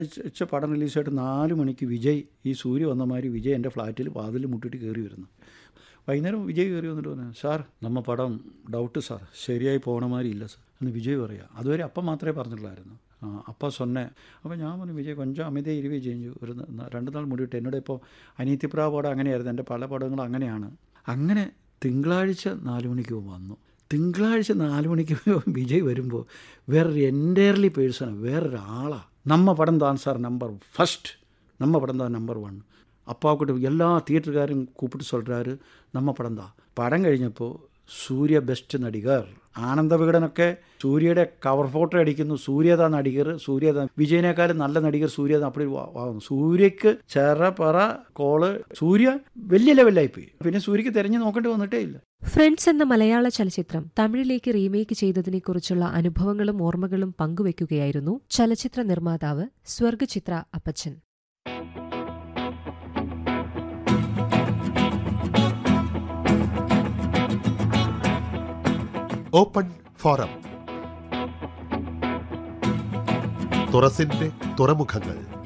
ഇച്ച പടം റിലീസായിട്ട് നാല് മണിക്ക് വിജയ് ഈ സൂര്യ വന്ന മാതിരി വിജയ് എൻ്റെ ഫ്ലാറ്റിൽ വാതിൽ മുട്ടിട്ട് കയറി വരുന്നു വൈകുന്നേരം വിജയ് കയറി വന്നിട്ട് പറഞ്ഞു സാർ നമ്മ പടം ഡൗട്ട് സാർ ശരിയായി പോകണ മാതിരി ഇല്ല സാർ എന്ന് വിജയ് പറയുക അതുവരെ അപ്പം മാത്രമേ പറഞ്ഞിട്ടുള്ളായിരുന്നു ആ അപ്പം സൊന്നെ അപ്പോൾ ഞാൻ പറഞ്ഞു വിജയ് കൊഞ്ചം അമിത ഇരുവേ ചെയ്ഞ്ചു ഒരു ന- രണ്ട് നാൾ മുടിയിട്ട് എന്നോട് ഇപ്പോൾ അനീതിപ്രാ പടം അങ്ങനെയായിരുന്നു എൻ്റെ പല പടങ്ങളും അങ്ങനെയാണ് അങ്ങനെ തിങ്കളാഴ്ച നാല് മണിക്ക് വന്നു തിങ്കളാഴ്ച നാല് മണിക്ക് വിജയ് വരുമ്പോൾ വേറൊരു എൻറ്റയർലി പേഴ്സണ് വേറൊരാളാണ് നമ്മ പടം താൻ സാർ നമ്പർ ഫസ്റ്റ് நம்ம படம் தான் நம்பர் ஒன் அப்பாவுக்கிட்ட எல்லா தியேட்டருக்காரும் கூப்பிட்டு சொல்கிறாரு நம்ம படம் தான் പടം കഴിഞ്ഞപ്പോൾ സൂര്യ ബെസ്റ്റ് നടികർ ആനന്ദ വികടനൊക്കെ സൂര്യയുടെ കവർ ഫോട്ടോ അടിക്കുന്നു സൂര്യത നടികർ സൂര്യത വിജയനേക്കാളും നല്ല നടികർ സൂര്യത അപ്പടി ആവുന്നു സൂര്യക്ക് ചെറ പറ കോള് സൂര്യ വലിയ ലെവലായിപ്പോയി പിന്നെ സൂര്യക്ക് തിരഞ്ഞു നോക്കേണ്ടി വന്നിട്ടേ ഇല്ല ഫ്രണ്ട്സ് എന്ന മലയാള ചലച്ചിത്രം തമിഴിലേക്ക് റീമേക്ക് ചെയ്തതിനെക്കുറിച്ചുള്ള അനുഭവങ്ങളും ഓർമ്മകളും പങ്കുവയ്ക്കുകയായിരുന്നു ചലച്ചിത്ര നിർമ്മാതാവ് സ്വർഗചിത്ര അപ്പച്ചൻ ഓപ്പൺ ഫോറം തുറസിന്റെ തുറമുഖങ്ങൾ